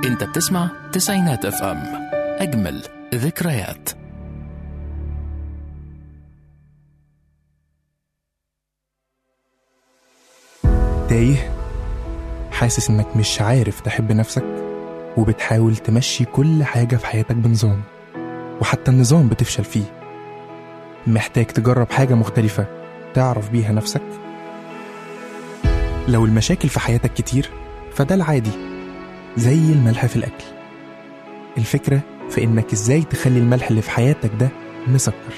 انت بتسمع تسعينات اف ام اجمل ذكريات تايه حاسس انك مش عارف تحب نفسك وبتحاول تمشي كل حاجة في حياتك بنظام وحتى النظام بتفشل فيه محتاج تجرب حاجة مختلفة تعرف بيها نفسك لو المشاكل في حياتك كتير فده العادي زي الملح في الأكل الفكرة في إنك إزاي تخلي الملح اللي في حياتك ده مسكر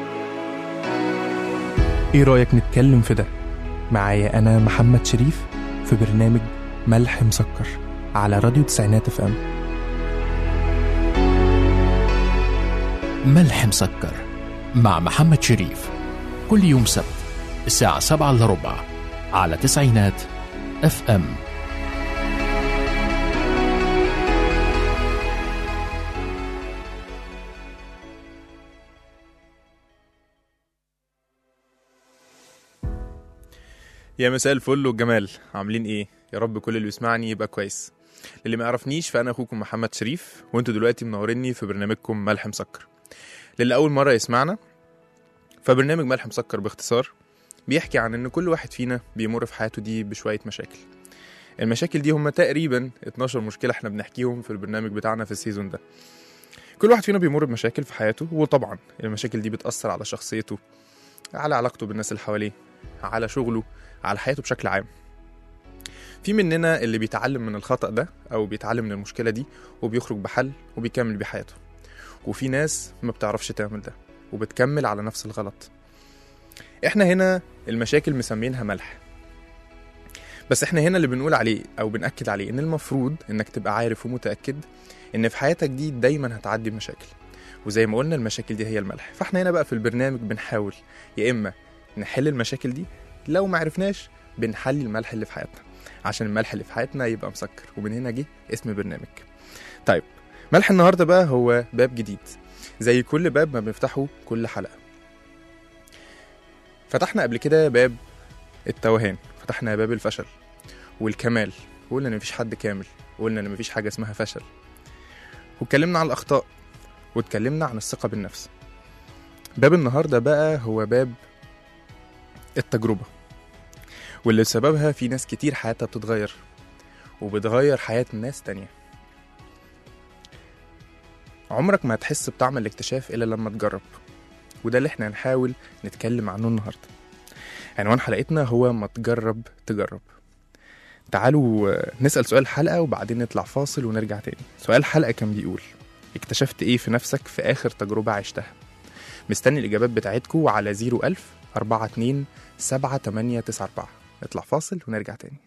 إيه رأيك نتكلم في ده؟ معايا أنا محمد شريف في برنامج ملح مسكر على راديو تسعينات اف ام ملح مسكر مع محمد شريف كل يوم سبت الساعة سبعة إلا ربع على تسعينات اف ام يا مساء الفل والجمال عاملين ايه يا رب كل اللي بيسمعني يبقى كويس اللي ما يعرفنيش فانا اخوكم محمد شريف وانتوا دلوقتي منوريني في برنامجكم ملح مسكر للي اول مره يسمعنا فبرنامج ملح مسكر باختصار بيحكي عن ان كل واحد فينا بيمر في حياته دي بشويه مشاكل المشاكل دي هم تقريبا 12 مشكله احنا بنحكيهم في البرنامج بتاعنا في السيزون ده كل واحد فينا بيمر بمشاكل في حياته وطبعا المشاكل دي بتأثر على شخصيته على علاقته بالناس اللي حواليه على شغله على حياته بشكل عام في مننا اللي بيتعلم من الخطأ ده أو بيتعلم من المشكلة دي وبيخرج بحل وبيكمل بحياته وفي ناس ما بتعرفش تعمل ده وبتكمل على نفس الغلط احنا هنا المشاكل مسمينها ملح بس احنا هنا اللي بنقول عليه او بنأكد عليه ان المفروض انك تبقى عارف ومتأكد ان في حياتك دي دايما هتعدي بمشاكل وزي ما قلنا المشاكل دي هي الملح فاحنا هنا بقى في البرنامج بنحاول يا اما نحل المشاكل دي لو ما عرفناش بنحلي الملح اللي في حياتنا عشان الملح اللي في حياتنا يبقى مسكر ومن هنا جه اسم برنامج طيب ملح النهارده بقى هو باب جديد زي كل باب ما بنفتحه كل حلقه فتحنا قبل كده باب التوهان فتحنا باب الفشل والكمال وقلنا ان مفيش حد كامل وقلنا ان مفيش حاجه اسمها فشل واتكلمنا عن الاخطاء واتكلمنا عن الثقه بالنفس باب النهارده بقى هو باب التجربة واللي بسببها في ناس كتير حياتها بتتغير وبتغير حياة ناس تانية عمرك ما هتحس بطعم الاكتشاف إلا لما تجرب وده اللي احنا هنحاول نتكلم عنه النهاردة عنوان حلقتنا هو ما تجرب تجرب تعالوا آه، نسأل سؤال الحلقة وبعدين نطلع فاصل ونرجع تاني سؤال الحلقة كان بيقول اكتشفت ايه في نفسك في آخر تجربة عشتها مستني الإجابات بتاعتكم على 01000 42 7894 نطلع فاصل ونرجع تاني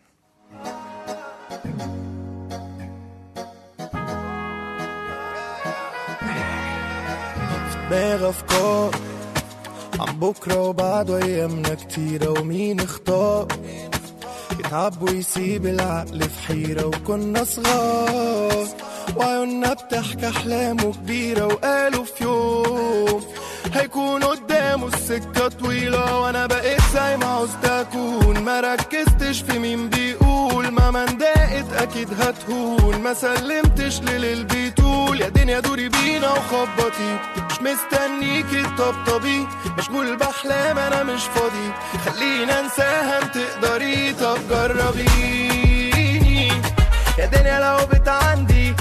دماغ افكار عن بكره وبعده ايامنا كتيره ومين اختار يتعب ويسيب العقل في حيره وكنا صغار وعيوننا بتحكي احلامه كبيره وقالوا في يوم هيكون قدامه السكه طويله وانا بقيت زي ما عاوزت اكون ما ركزتش في مين بيقول ما من ضاقت اكيد هتهون ما سلمتش للي بيطول يا دنيا دوري بينا وخبطي مش مستنيكي تطبطبي مشغول باحلام انا مش فاضي خلينا انساها انت تقدري طب جربيني يا دنيا لو بتعندي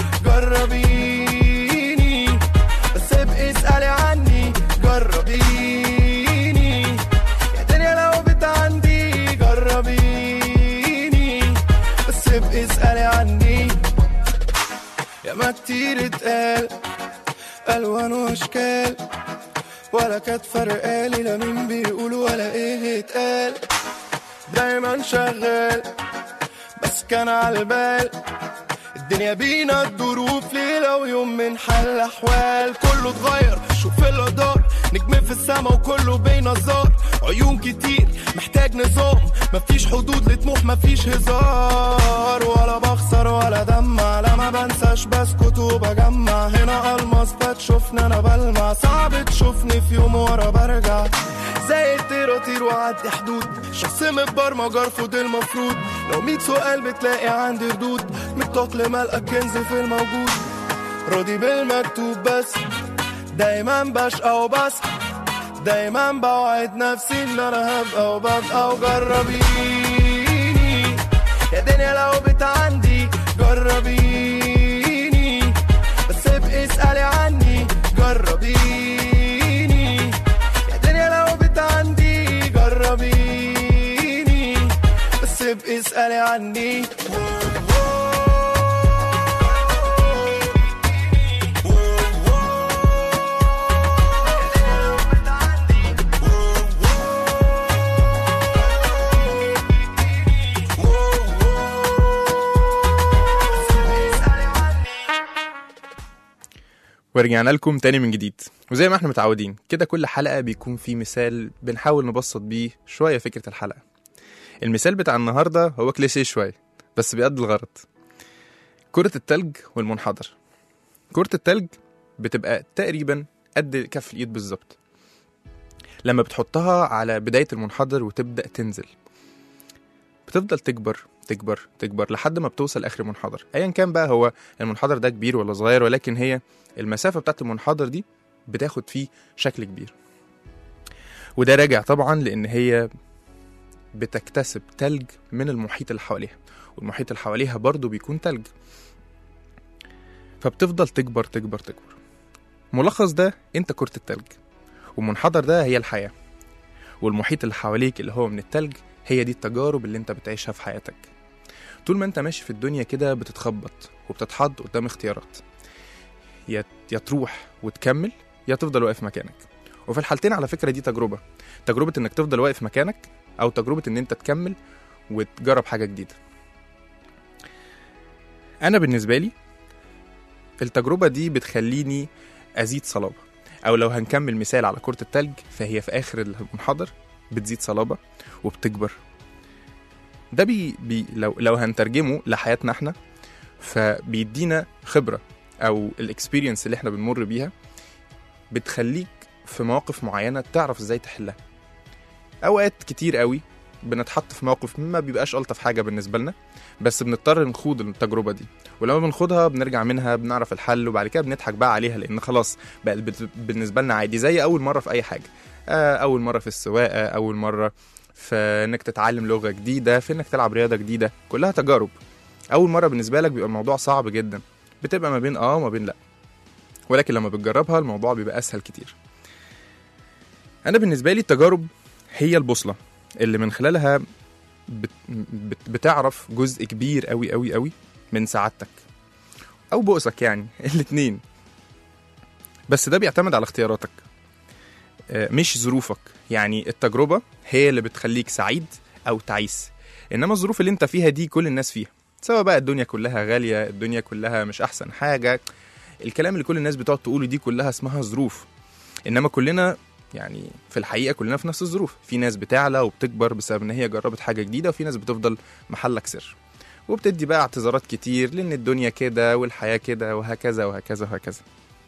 جربيني بس ابقي اسألي عني جربيني يا دنيا لو بتعندي جربيني بس ابقي اسألي عني يا ما كتير اتقال ألوان وأشكال ولا كانت فرقالي لا مين بيقول ولا ايه اتقال دايما شغال بس كان على البال الدنيا بينا الظروف ليلة ويوم من حل أحوال كله اتغير شوف اللي دار نجم في السما وكله بينظار عيون كتير محتاج نظام مفيش حدود لطموح مفيش هزار ولا بخسر ولا دمع لما بنساش بسكت وبجمع هنا الماس فتشوفني انا بلمع صعب تشوفني في يوم ورا برجع زي الطير اطير وعلى بعدي حدود شخص متبرمج ارفض المفروض لو ميت سؤال بتلاقي عندي ردود متطاق لملقى كنز في الموجود راضي بالمكتوب بس دايما بشقى وبس دايما بوعد نفسي ان انا هبقى وببقى وجربيني يا دنيا لو بت عندي جربيني بس ابقي اسألي عني جربيني يا دنيا لو بت عندي جربيني بس ابقي اسألي عني ورجعنا لكم تاني من جديد وزي ما احنا متعودين كده كل حلقة بيكون في مثال بنحاول نبسط بيه شوية فكرة الحلقة المثال بتاع النهاردة هو كليشيه شوية بس بيأدي الغرض كرة التلج والمنحدر كرة التلج بتبقى تقريبا قد كف الإيد بالظبط لما بتحطها على بداية المنحدر وتبدأ تنزل بتفضل تكبر تكبر تكبر لحد ما بتوصل آخر المنحدر أيا كان بقى هو المنحدر ده كبير ولا صغير ولكن هي المسافة بتاعت المنحدر دي بتاخد فيه شكل كبير وده راجع طبعا لأن هي بتكتسب تلج من المحيط اللي حواليها والمحيط اللي حواليها برضه بيكون تلج فبتفضل تكبر تكبر تكبر ملخص ده انت كرة التلج والمنحدر ده هي الحياة والمحيط اللي حواليك اللي هو من التلج هي دي التجارب اللي انت بتعيشها في حياتك طول ما انت ماشي في الدنيا كده بتتخبط وبتتحط قدام اختيارات يا يا تروح وتكمل يا تفضل واقف مكانك وفي الحالتين على فكرة دي تجربة تجربة انك تفضل واقف مكانك او تجربة ان انت تكمل وتجرب حاجة جديدة انا بالنسبة لي التجربة دي بتخليني ازيد صلابة او لو هنكمل مثال على كرة التلج فهي في اخر المنحدر بتزيد صلابة وبتكبر ده بي, بي لو لو هنترجمه لحياتنا احنا فبيدينا خبرة او الاكسبيرينس اللي احنا بنمر بيها بتخليك في مواقف معينة تعرف ازاي تحلها اوقات كتير قوي بنتحط في موقف ما بيبقاش الطف حاجة بالنسبة لنا بس بنضطر نخوض التجربة دي ولما بنخوضها بنرجع منها بنعرف الحل وبعد كده بنضحك بقى عليها لان خلاص بقت بت- بالنسبة لنا عادي زي اول مرة في اي حاجة آه، اول مرة في السواقة اول مرة في انك تتعلم لغة جديدة في انك تلعب رياضة جديدة كلها تجارب اول مرة بالنسبة لك بيبقى الموضوع صعب جدا بتبقى ما بين اه وما بين لا ولكن لما بتجربها الموضوع بيبقى اسهل كتير انا بالنسبه لي التجارب هي البوصله اللي من خلالها بت بت بتعرف جزء كبير قوي قوي قوي من سعادتك او بؤسك يعني الاتنين بس ده بيعتمد على اختياراتك آه، مش ظروفك يعني التجربه هي اللي بتخليك سعيد او تعيس انما الظروف اللي انت فيها دي كل الناس فيها سواء بقى الدنيا كلها غاليه الدنيا كلها مش احسن حاجه الكلام اللي كل الناس بتقعد تقوله دي كلها اسمها ظروف انما كلنا يعني في الحقيقه كلنا في نفس الظروف في ناس بتعلى وبتكبر بسبب ان هي جربت حاجه جديده وفي ناس بتفضل محلك سر وبتدي بقى اعتذارات كتير لان الدنيا كده والحياه كده وهكذا وهكذا وهكذا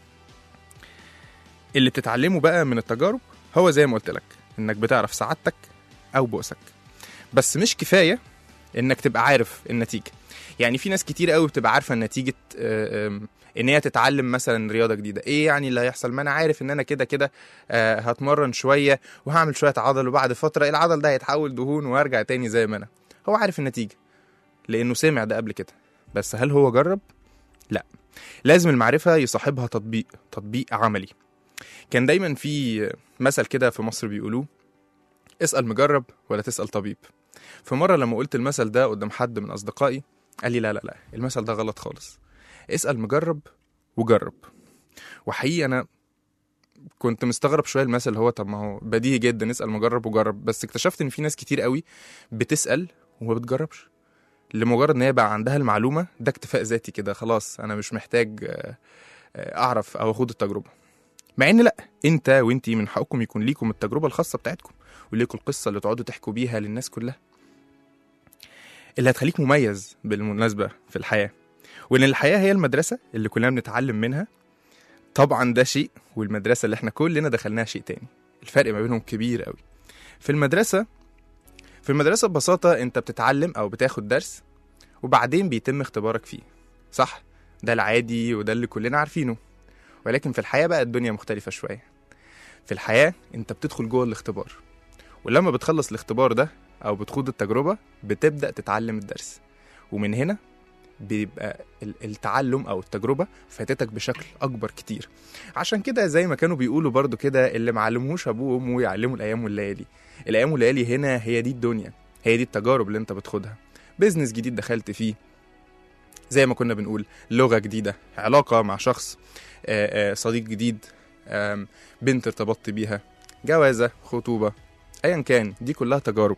اللي بتتعلمه بقى من التجارب هو زي ما قلت لك انك بتعرف سعادتك او بؤسك بس مش كفايه انك تبقى عارف النتيجه يعني في ناس كتير قوي بتبقى عارفه نتيجه آه، آم، ان هي تتعلم مثلا رياضه جديده ايه يعني اللي هيحصل ما انا عارف ان انا كده كده آه، هتمرن شويه وهعمل شويه عضل وبعد فتره العضل ده هيتحول دهون وهرجع تاني زي ما انا هو عارف النتيجه لانه سمع ده قبل كده بس هل هو جرب لا لازم المعرفه يصاحبها تطبيق تطبيق عملي كان دايما في مثل كده في مصر بيقولوه اسال مجرب ولا تسال طبيب فمره لما قلت المثل ده قدام حد من اصدقائي قال لي لا لا لا المثل ده غلط خالص اسال مجرب وجرب وحقيقي انا كنت مستغرب شويه المثل اللي هو طب ما هو بديهي جدا اسال مجرب وجرب بس اكتشفت ان في ناس كتير قوي بتسال وما بتجربش لمجرد ان هي بقى عندها المعلومه ده اكتفاء ذاتي كده خلاص انا مش محتاج آه، آه، اعرف او اخد التجربه مع ان لا انت وانتي من حقكم يكون ليكم التجربه الخاصه بتاعتكم وليكم القصه اللي تقعدوا تحكوا بيها للناس كلها اللي هتخليك مميز بالمناسبه في الحياه وان الحياه هي المدرسه اللي كلنا بنتعلم منها طبعا ده شيء والمدرسه اللي احنا كلنا دخلناها شيء تاني الفرق ما بينهم كبير قوي في المدرسة في المدرسة ببساطة أنت بتتعلم أو بتاخد درس وبعدين بيتم اختبارك فيه صح؟ ده العادي وده اللي كلنا عارفينه ولكن في الحياة بقى الدنيا مختلفة شوية في الحياة أنت بتدخل جوه الاختبار ولما بتخلص الاختبار ده أو بتخوض التجربة بتبدأ تتعلم الدرس ومن هنا بيبقى ال- التعلم أو التجربة فاتتك بشكل أكبر كتير عشان كده زي ما كانوا بيقولوا برضو كده اللي معلموش أبوه وأمه يعلموا الأيام والليالي الأيام والليالي هنا هي دي الدنيا هي دي التجارب اللي أنت بتاخدها بيزنس جديد دخلت فيه زي ما كنا بنقول لغة جديدة علاقة مع شخص آه، آه، صديق جديد آم، بنت ارتبطت بيها جوازة خطوبة أيا كان دي كلها تجارب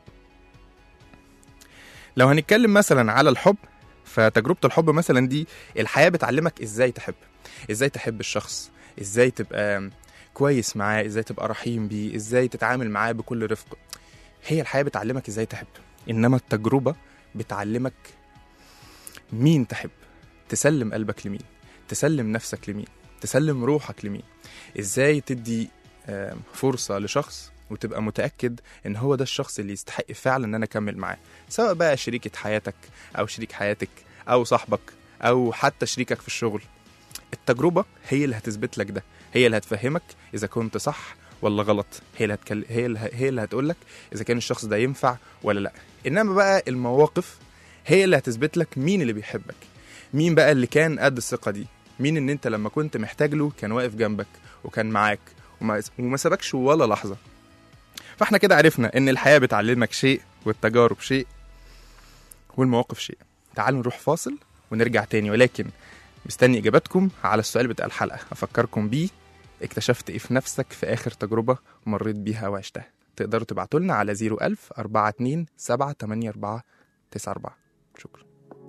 لو هنتكلم مثلا على الحب فتجربة الحب مثلا دي الحياة بتعلمك ازاي تحب ازاي تحب الشخص ازاي تبقى كويس معاه ازاي تبقى رحيم بيه ازاي تتعامل معاه بكل رفق هي الحياة بتعلمك ازاي تحب انما التجربة بتعلمك مين تحب تسلم قلبك لمين تسلم نفسك لمين تسلم روحك لمين ازاي تدي آم، فرصة لشخص وتبقى متأكد ان هو ده الشخص اللي يستحق فعلا ان انا اكمل معاه سواء بقى شريكة حياتك او شريك حياتك او صاحبك او حتى شريكك في الشغل التجربة هي اللي هتثبت لك ده هي اللي هتفهمك اذا كنت صح ولا غلط هي اللي هتكل... هي اللي هي اللي هتقول لك اذا كان الشخص ده ينفع ولا لا انما بقى المواقف هي اللي هتثبت لك مين اللي بيحبك مين بقى اللي كان قد الثقة دي مين ان انت لما كنت محتاج له كان واقف جنبك وكان معاك وما, وما سابكش ولا لحظة فاحنا كده عرفنا ان الحياة بتعلمك شيء والتجارب شيء والمواقف شيء تعالوا نروح فاصل ونرجع تاني ولكن مستني اجاباتكم على السؤال بتاع الحلقة افكركم بيه اكتشفت ايه في نفسك في اخر تجربة مريت بيها وعشتها تقدروا تبعتوا لنا على 01000 42 784 94 شكرا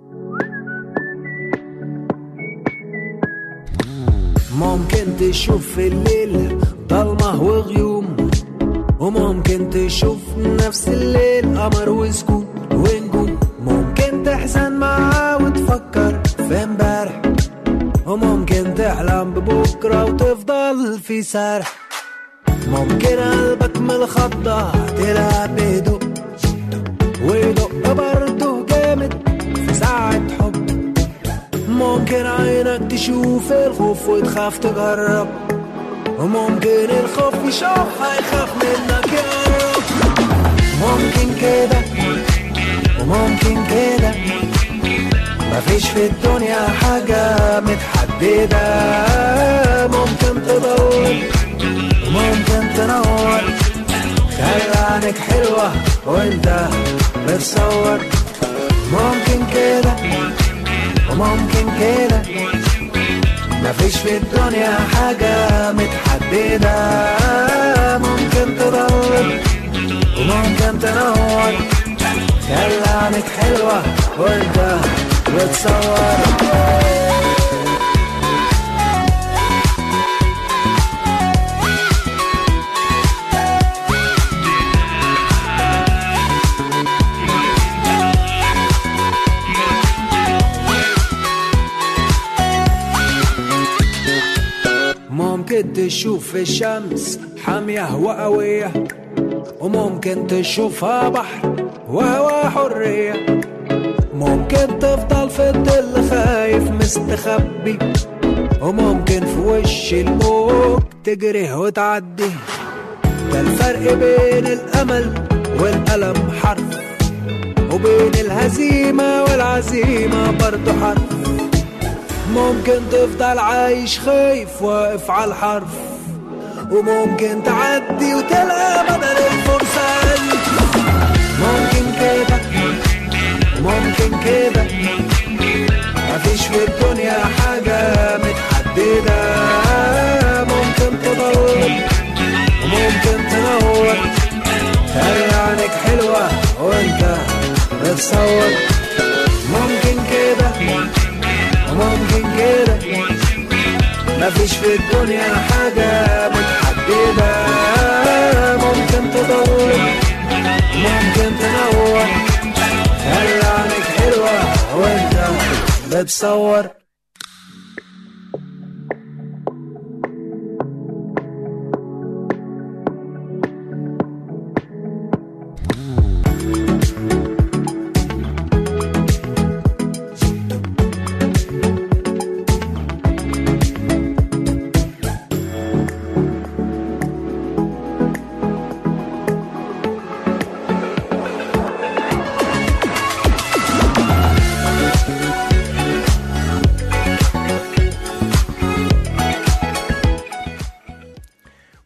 ممكن تشوف في الليل ضلمة وغيوم وممكن تشوف نفس الليل قمر وسكون ونجوم ممكن تحزن معاه وتفكر في امبارح وممكن تحلم ببكرة وتفضل في سرح ممكن قلبك من الخضة تلعب بهدوء ويدق برضه جامد في ساعة حب ممكن عينك تشوف الخوف وتخاف تجرب وممكن الخوف يشوف هيخاف منك يقرب ممكن كده وممكن كده مفيش في الدنيا حاجة متحددة ممكن تضل وممكن تنور خلي عينك حلوة وانت بتصور ممكن كده وممكن كده مفيش في الدنيا حاجة متحددة ممكن تضل وممكن تنور خلي عينك حلوة وانت بتصور ممكن تشوف الشمس حامية وقوية وممكن تشوفها بحر وهوا حرية ممكن تفضل في الظل خايف مستخبي وممكن في وش الموج تجري وتعدي ده الفرق بين الأمل والألم حرف وبين الهزيمة والعزيمة برضه حرف ممكن تفضل عايش خايف واقف على الحرف وممكن تعدي وتلقى بدل الفرصة ألف ممكن كده وممكن كده مفيش في الدنيا حاجة متحددة ممكن تضل وممكن تنور خلي عينك حلوة وانت بتصور ممكن كده وممكن كده مفيش في الدنيا حاجة متحددة ممكن تضل ممكن تنور خلي عينك حلوة وانت بتصور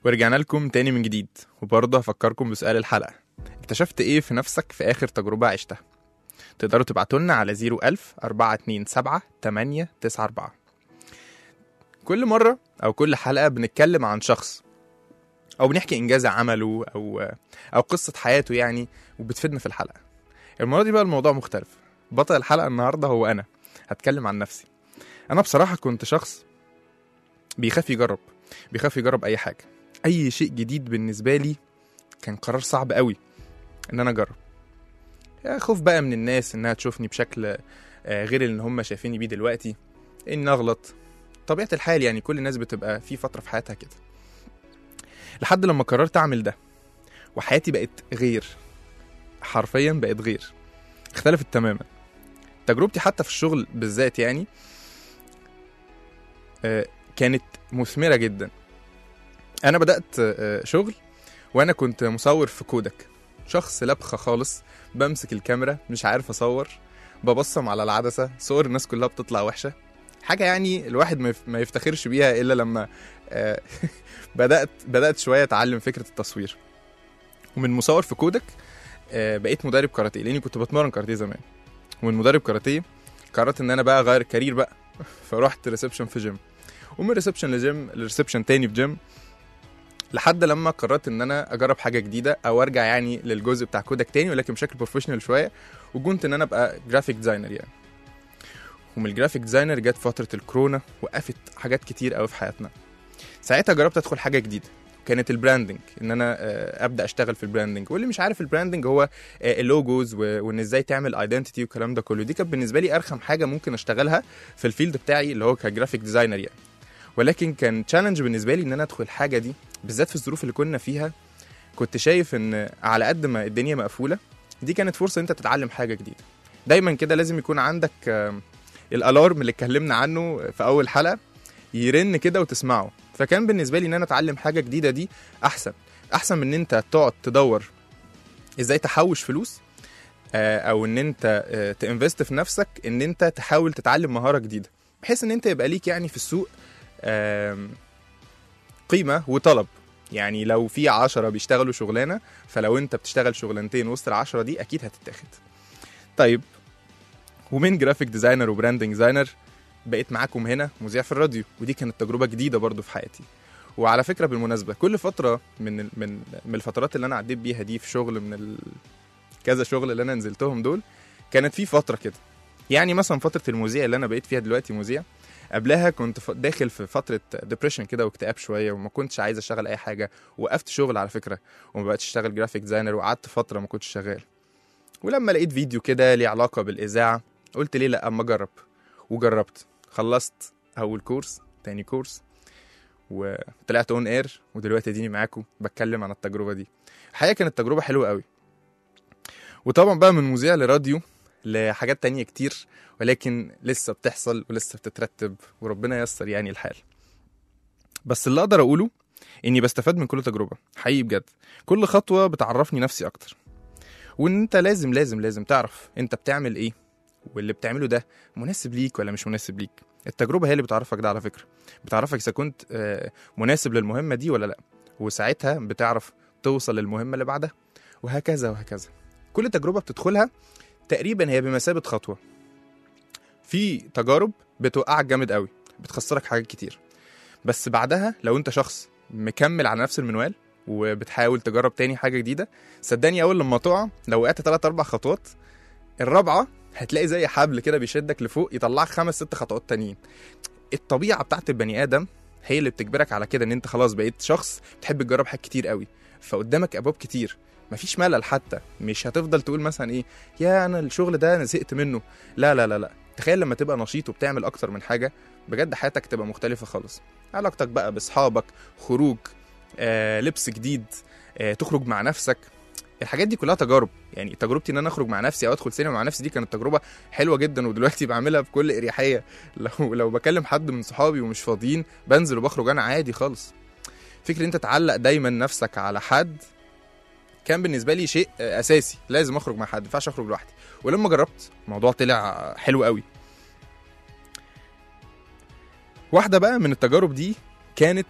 ورجعنا لكم تاني من جديد وبرضه هفكركم بسؤال الحلقة اكتشفت ايه في نفسك في آخر تجربة عشتها تقدروا تبعتوا لنا على 01000 427 894 كل مرة أو كل حلقة بنتكلم عن شخص أو بنحكي إنجاز عمله أو أو قصة حياته يعني وبتفيدنا في الحلقة المرة دي بقى الموضوع مختلف بطل الحلقة النهاردة هو أنا هتكلم عن نفسي أنا بصراحة كنت شخص بيخاف يجرب بيخاف يجرب أي حاجة أي شيء جديد بالنسبة لي كان قرار صعب قوي إن أنا أجرب يا خوف بقى من الناس إنها تشوفني بشكل آه، غير اللي هم شايفيني بيه دلوقتي إن أغلط طبيعة الحال يعني كل الناس بتبقى في فترة في حياتها كده لحد لما قررت أعمل ده وحياتي بقت غير حرفيا بقت غير اختلفت تماما تجربتي حتى في الشغل بالذات يعني آه، كانت مثمرة جدا أنا بدأت آه، شغل وأنا كنت مصور في كودك شخص لبخة خالص بمسك الكاميرا مش عارف أصور ببصم على العدسة صور الناس كلها بتطلع وحشة حاجة يعني الواحد ما يف- ما يفتخرش بيها إلا لما آه، بدأت بدأت شوية أتعلم فكرة التصوير ومن مصور في كودك آه، بقيت مدرب كاراتيه لاني كنت بتمرن كاراتيه زمان ومن مدرب كاراتيه قررت ان انا بقى اغير الكارير بقى فرحت ريسبشن في جيم ومن ريسبشن لجيم لريسبشن تاني في جيم لحد لما قررت ان انا اجرب حاجه جديده او ارجع يعني للجزء بتاع كودك تاني ولكن بشكل بروفيشنال شويه وكنت ان انا ابقى جرافيك ديزاينر يعني ومن الجرافيك ديزاينر جت فتره الكورونا وقفت حاجات كتير قوي في حياتنا ساعتها جربت ادخل حاجه جديده كانت البراندنج ان انا آه، ابدا اشتغل في البراندنج واللي مش عارف البراندنج هو آه، اللوجوز و- وان ازاي تعمل ايدنتيتي والكلام ده كله دي كانت بالنسبه لي ارخم حاجه ممكن اشتغلها في الفيلد بتاعي اللي هو كجرافيك ديزاينر يعني ولكن كان تشالنج بالنسبه لي ان انا ادخل الحاجه دي بالذات في الظروف اللي كنا فيها كنت شايف ان على قد ما الدنيا مقفوله دي كانت فرصه ان انت تتعلم حاجه جديده دايما كده لازم يكون عندك آم، الالارم اللي اتكلمنا عنه في اول حلقه يرن كده وتسمعه فكان بالنسبه لي ان انا اتعلم حاجه جديده دي احسن احسن من ان انت تقعد تدور ازاي تحوش فلوس آه، او ان انت آه، تنفست في نفسك ان انت تحاول تتعلم مهاره جديده بحيث ان انت يبقى ليك يعني في السوق آم، قيمه وطلب يعني لو في عشرة بيشتغلوا شغلانه فلو انت بتشتغل شغلانتين وسط العشرة دي اكيد هتتاخد طيب ومن جرافيك ديزاينر وبراندنج ديزاينر بقيت معاكم هنا مذيع في الراديو ودي كانت تجربه جديده برضو في حياتي وعلى فكره بالمناسبه كل فتره من ال- من من الفترات اللي انا عديت بيها دي في شغل من ال... كذا شغل اللي انا نزلتهم دول كانت في فتره كده يعني مثلا فتره المذيع اللي انا بقيت فيها دلوقتي مذيع قبلها كنت ف- داخل في فتره ديبريشن كده واكتئاب شويه وما كنتش عايز اشتغل اي حاجه وقفت شغل على فكره وما بقتش اشتغل جرافيك ديزاينر وقعدت فتره ما كنتش شغال ولما لقيت فيديو كده ليه علاقه بالاذاعه قلت ليه لا اما اجرب وجربت خلصت اول كورس تاني كورس وطلعت اون اير ودلوقتي اديني معاكم بتكلم عن التجربه دي الحقيقه كانت تجربه حلوه قوي وطبعا بقى من مذيع لراديو لحاجات تانية كتير ولكن لسه بتحصل ولسه بتترتب وربنا ييسر يعني الحال بس اللي اقدر اقوله اني بستفاد من كل تجربه حقيقي بجد كل خطوه بتعرفني نفسي اكتر وان انت لازم لازم لازم تعرف انت بتعمل ايه واللي بتعمله ده مناسب ليك ولا مش مناسب ليك التجربه هي اللي بتعرفك ده على فكره بتعرفك اذا كنت آه، مناسب للمهمه دي ولا لا وساعتها بتعرف توصل للمهمه اللي بعدها وهكذا وهكذا كل تجربه بتدخلها تقريبا هي بمثابه خطوه في تجارب بتوقعك جامد قوي بتخسرك حاجات كتير بس بعدها لو انت شخص مكمل على نفس المنوال وبتحاول تجرب تاني حاجه جديده صدقني اول لما تقع لو وقعت تلات اربع خطوات الرابعه هتلاقي زي حبل كده بيشدك لفوق يطلعك خمس ست خطوات تانيين الطبيعه بتاعت البني ادم هي اللي بتجبرك على كده ان انت خلاص بقيت شخص بتحب تجرب حاجات كتير قوي فقدامك ابواب كتير مفيش ملل حتى مش هتفضل تقول مثلا ايه يا انا الشغل ده انا زهقت منه لا لا لا لا تخيل لما تبقى نشيط وبتعمل اكتر من حاجه بجد حياتك تبقى مختلفه خالص علاقتك بقى باصحابك خروج آه، لبس جديد آه، تخرج مع نفسك الحاجات دي كلها تجارب يعني تجربتي ان انا اخرج مع نفسي او ادخل سينما مع نفسي دي كانت تجربه حلوه جدا ودلوقتي بعملها بكل اريحيه لو لو بكلم حد من صحابي ومش فاضيين بنزل وبخرج انا عادي خالص فكره انت تعلق دايما نفسك على حد كان بالنسبه لي شيء آه، اساسي لازم اخرج مع حد ما ينفعش اخرج لوحدي ولما جربت الموضوع طلع حلو قوي واحده بقى من التجارب دي كانت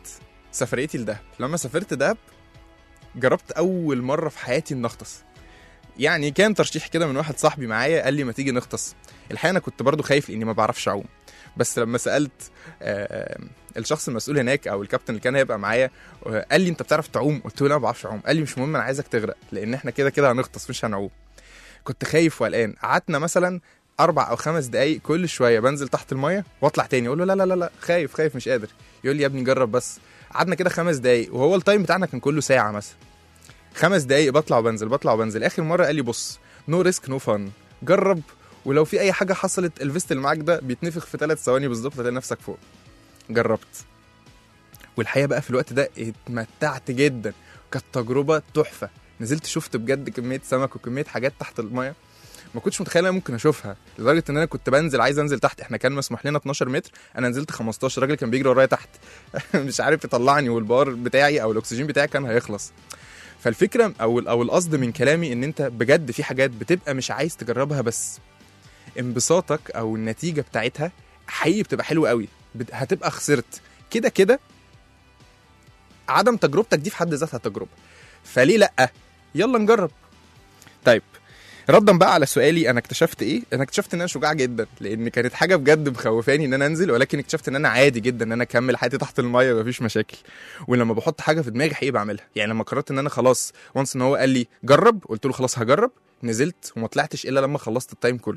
سفريتي لدهب لما سافرت دهب جربت اول مره في حياتي ان اغطس يعني كان ترشيح كده من واحد صاحبي معايا قال لي ما تيجي نغطس الحقيقه انا كنت برضو خايف لاني ما بعرفش اعوم بس لما سالت آه، الشخص المسؤول هناك او الكابتن اللي كان هيبقى معايا آه، قال لي انت بتعرف تعوم قلت له لا ما بعرفش اعوم قال لي مش مهم انا عايزك تغرق لان احنا كده كده هنغطس مش هنعوم كنت خايف وقلقان قعدنا مثلا اربع او خمس دقايق كل شويه بنزل تحت الميه واطلع تاني اقول له لا لا لا لا خايف خايف مش قادر يقول لي يا ابني جرب بس قعدنا كده خمس دقايق وهو التايم بتاعنا كان كله ساعه مثلا خمس دقايق بطلع وبنزل بطلع وبنزل اخر مره قال لي بص نو ريسك نو فن جرب ولو في اي حاجه حصلت الفيست اللي معاك ده بيتنفخ في ثلاث ثواني بالظبط هتلاقي نفسك فوق جربت والحقيقه بقى في الوقت ده اتمتعت جدا كانت تجربه تحفه نزلت شفت بجد كميه سمك وكميه حاجات تحت الميه ما كنتش متخيل انا ممكن اشوفها لدرجه ان انا كنت بنزل عايز انزل تحت احنا كان مسموح لنا 12 متر انا نزلت 15 الراجل كان بيجري ورايا تحت مش عارف يطلعني والبار بتاعي او الاكسجين بتاعي كان هيخلص فالفكره او او القصد من كلامي ان انت بجد في حاجات بتبقى مش عايز تجربها بس انبساطك او النتيجه بتاعتها حقيقي بتبقى حلوه قوي بت- هتبقى خسرت كده كده عدم تجربتك دي في حد ذاتها تجربه فليه لا يلا نجرب طيب ردا بقى على سؤالي انا اكتشفت ايه انا اكتشفت ان انا شجاع جدا لان كانت حاجه بجد مخوفاني ان انا انزل ولكن اكتشفت ان انا عادي جدا ان انا اكمل حياتي تحت الميه مفيش مشاكل ولما بحط حاجه في دماغي حقيقي بعملها يعني لما قررت ان انا خلاص وانس ان هو قال لي جرب قلت له خلاص هجرب نزلت وما طلعتش الا لما خلصت التايم كله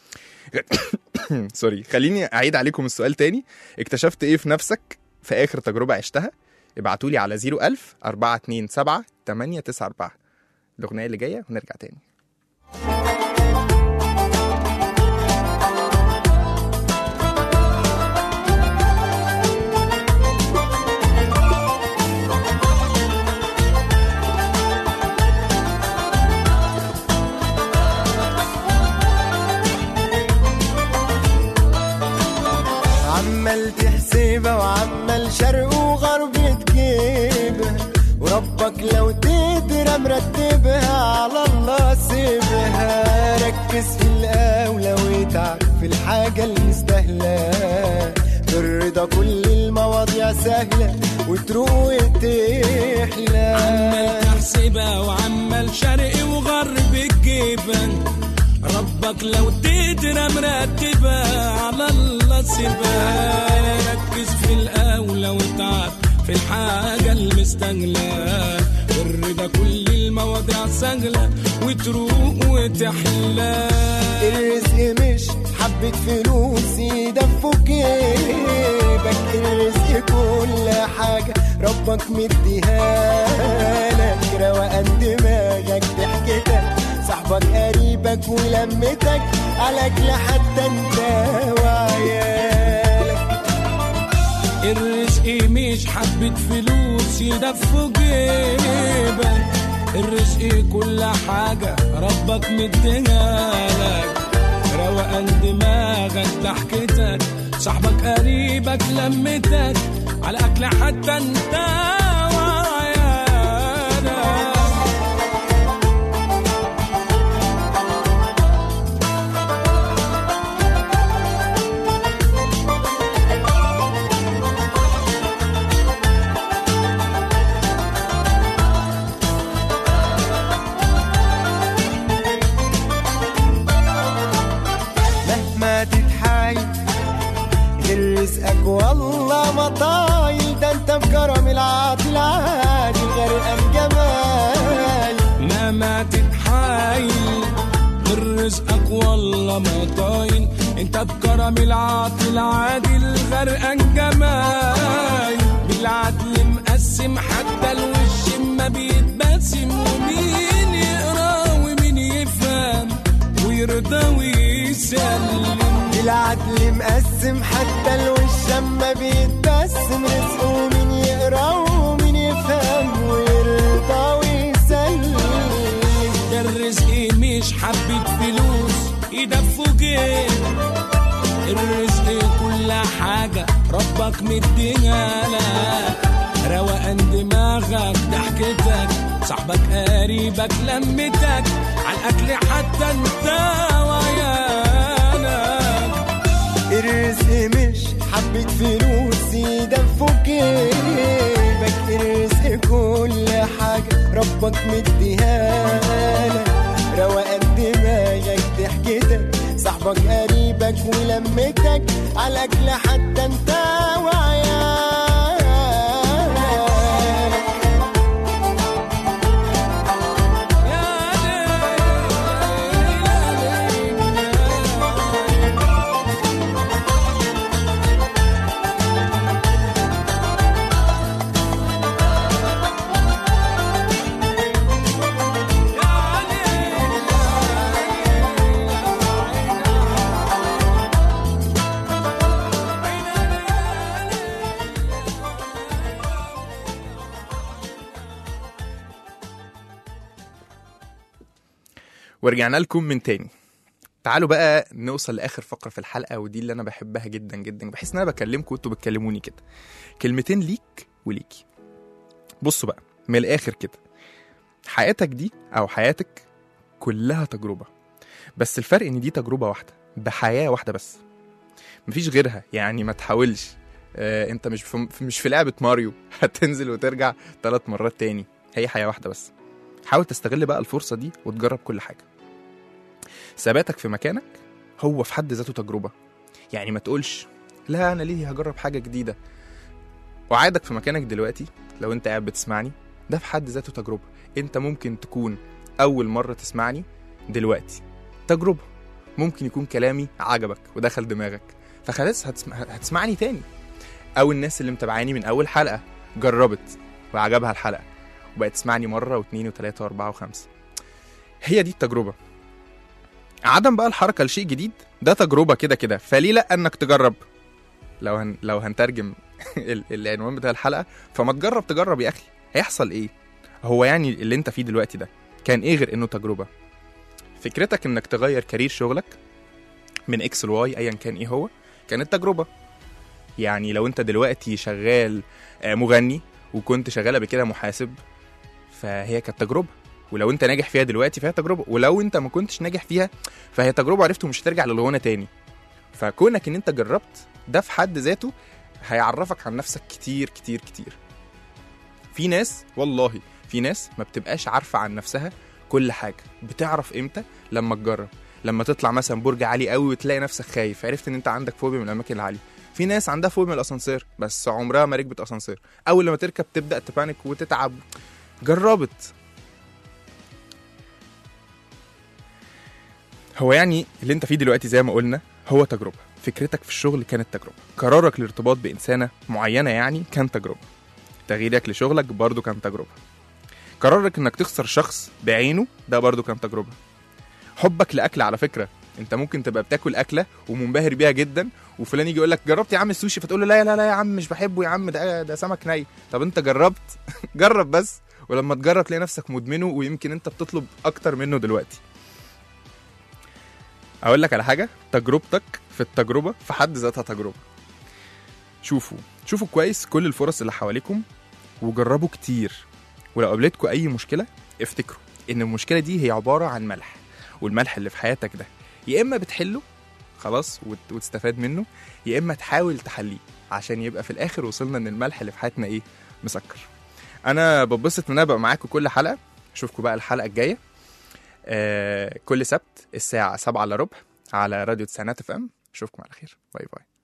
سوري خليني اعيد عليكم السؤال تاني اكتشفت ايه في نفسك في اخر تجربه عشتها ابعتوا لي على 01000 427 894 الاغنيه اللي جايه ونرجع تاني عمال تحسبها وعمال شرق وغرب تجيبها وربك لو تقدر مرتبها على الله سيبها ركز في الأولى واتعب في الحاجة المستاهلة بالرضا كل المواضيع سهلة وتروق وتحلى عمال تحسبها وعمال شرق وغرب الجبن ربك لو تقدر مرتبها على الله سيبها ركز في الأولى وتعب في الحاجة المستغلة الرضا كل المواضيع سهلة وتروق وتحلى الرزق مش حبة فلوس يدفوا جيبك الرزق كل حاجة ربك مديها لك روقان دماغك ضحكتك صاحبك قريبك ولمتك عليك لحتى انت وعيالك الرزق مش حبة فلوس يدفوا جيبك الرزق كل حاجة ربك مديها لك روقان دماغك ضحكتك صاحبك قريبك لمتك على أكل حتى انت وعيالك مهما تتحايل غير رزقك والله ما طايل ده انت بكرم العاطل عادي غرقان جمال مهما تتحايل من رزقك والله ما طايل انت بكرم العاطل العادل غرقان جمال بالعدل مقسم حتى الوش ما بيتبسم ومين يقرا ومين يفهم ويرضى ويسلم العدل مقسم حتى الوش اما بيتبسم رزقه مين يقرا ومين يفهم ويرضى ويسلم ده الرزق مش حبة فلوس يدفوا جيب الرزق كل حاجة ربك مديها لك روقان دماغك ضحكتك صاحبك قريبك لمتك على الأكل حتى انت وعيالك الرزق مش حبة فلوس يدفوا جيبك كل حاجة ربك مديها لك روقان دماغك ضحكتك صاحبك قريبك ولمتك على الاكل حتى انت وعيالك ورجعنا لكم من تاني تعالوا بقى نوصل لاخر فقره في الحلقه ودي اللي انا بحبها جدا جدا بحس ان انا بكلمكم وانتوا بتكلموني كده كلمتين ليك وليكي بصوا بقى من الاخر كده حياتك دي او حياتك كلها تجربه بس الفرق ان دي تجربه واحده بحياه واحده بس مفيش غيرها يعني ما تحاولش آه انت مش في مش في لعبه ماريو هتنزل وترجع ثلاث مرات تاني هي حياه واحده بس حاول تستغل بقى الفرصه دي وتجرب كل حاجه ثباتك في مكانك هو في حد ذاته تجربه يعني ما تقولش لا انا ليه هجرب حاجه جديده وعادك في مكانك دلوقتي لو انت قاعد بتسمعني ده في حد ذاته تجربه انت ممكن تكون اول مره تسمعني دلوقتي تجربه ممكن يكون كلامي عجبك ودخل دماغك فخلاص هتسمع... هتسمعني تاني او الناس اللي متابعاني من اول حلقه جربت وعجبها الحلقه وبقت تسمعني مره واثنين وثلاثه واربعه وخمسه هي دي التجربه عدم بقى الحركه لشيء جديد ده تجربه كده كده فليه لا انك تجرب لو هن... لو هنترجم ال- العنوان بتاع الحلقه فما تجرب تجرب يا اخي هيحصل ايه هو يعني اللي انت فيه دلوقتي ده كان ايه غير انه تجربه فكرتك انك تغير كارير شغلك من اكس لواي ايا كان ايه هو كانت تجربه يعني لو انت دلوقتي شغال آه، مغني وكنت شغال قبل كده محاسب فهي كانت تجربه ولو انت ناجح فيها دلوقتي فهي تجربه ولو انت ما كنتش ناجح فيها فهي تجربه عرفت ومش هترجع للغنى تاني فكونك ان انت جربت ده في حد ذاته هيعرفك عن نفسك كتير كتير كتير في ناس والله في ناس ما بتبقاش عارفه عن نفسها كل حاجه بتعرف امتى لما تجرب لما تطلع مثلا برج عالي قوي وتلاقي نفسك خايف عرفت ان انت عندك فوبيا من الاماكن العاليه في ناس عندها فوبيا من الاسانسير بس عمرها ما ركبت اسانسير اول لما تركب تبدا تبانك وتتعب جربت هو يعني اللي انت فيه دلوقتي زي ما قلنا هو تجربه فكرتك في الشغل كانت تجربه قرارك للارتباط بانسانه معينه يعني كان تجربه تغييرك لشغلك برضو كان تجربه قرارك انك تخسر شخص بعينه ده برضو كان تجربه حبك لاكل على فكره انت ممكن تبقى بتاكل اكله ومنبهر بيها جدا وفلان يجي يقول لك جربت يا عم السوشي فتقول له لا لا لا يا عم مش بحبه يا عم ده ده سمك ني طب انت جربت جرب بس ولما تجرب تلاقي نفسك مدمنه ويمكن انت بتطلب اكتر منه دلوقتي اقول لك على حاجه تجربتك في التجربه في حد ذاتها تجربه شوفوا شوفوا كويس كل الفرص اللي حواليكم وجربوا كتير ولو قابلتكم اي مشكله افتكروا ان المشكله دي هي عباره عن ملح والملح اللي في حياتك ده يا اما بتحله خلاص وت- وتستفاد منه يا اما تحاول تحليه عشان يبقى في الاخر وصلنا ان الملح اللي في حياتنا ايه مسكر انا ببسط ان انا ابقى معاكم كل حلقه اشوفكم بقى الحلقه الجايه آه كل سبت الساعه 7 الا ربع على راديو تسعينات اف ام اشوفكم على خير باي باي